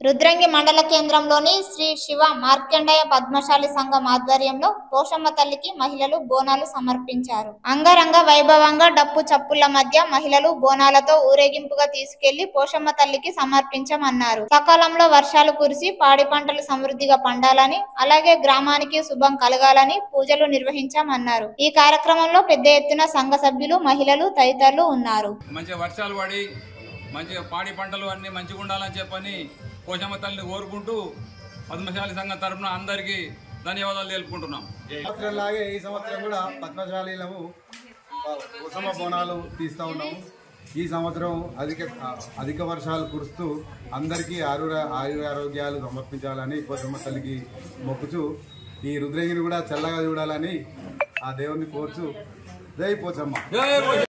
రుద్రంగి మండల కేంద్రంలోని శ్రీ శివ మార్కండేయ పద్మశాలి సంఘం ఆధ్వర్యంలో పోషమ్మ తల్లికి మహిళలు బోనాలు సమర్పించారు అంగరంగ వైభవంగా డప్పు చప్పుల మధ్య మహిళలు బోనాలతో ఊరేగింపుగా తీసుకెళ్లి పోషమ్మ తల్లికి సమర్పించమన్నారు సకాలంలో వర్షాలు కురిసి పాడి పంటలు సమృద్ధిగా పండాలని అలాగే గ్రామానికి శుభం కలగాలని పూజలు నిర్వహించామన్నారు ఈ కార్యక్రమంలో పెద్ద ఎత్తున సంఘ సభ్యులు మహిళలు తదితరులు ఉన్నారు మంచిగా వర్షాలు పడి మంచిగా పాడి పంటలు అన్ని మంచిగా ఉండాలని చెప్పని పోషమ్మ తల్లిని కోరుకుంటూ పద్మశాలి సంఘం తరఫున అందరికీ ధన్యవాదాలు తెలుపుకుంటున్నాం సంవత్సరంలాగే ఈ సంవత్సరం కూడా పద్మశాలీలము ఉసమ బోనాలు తీస్తూ ఉన్నాము ఈ సంవత్సరం అధిక అధిక వర్షాలు కురుస్తూ అందరికీ ఆరుర ఆయురారోగ్యాలు సమర్పించాలని పోచమ్మ తల్లికి మొక్కుచు ఈ రుద్రగిరి కూడా చల్లగా చూడాలని ఆ దేవుణ్ణి కోరుచు జై పోచమ్మ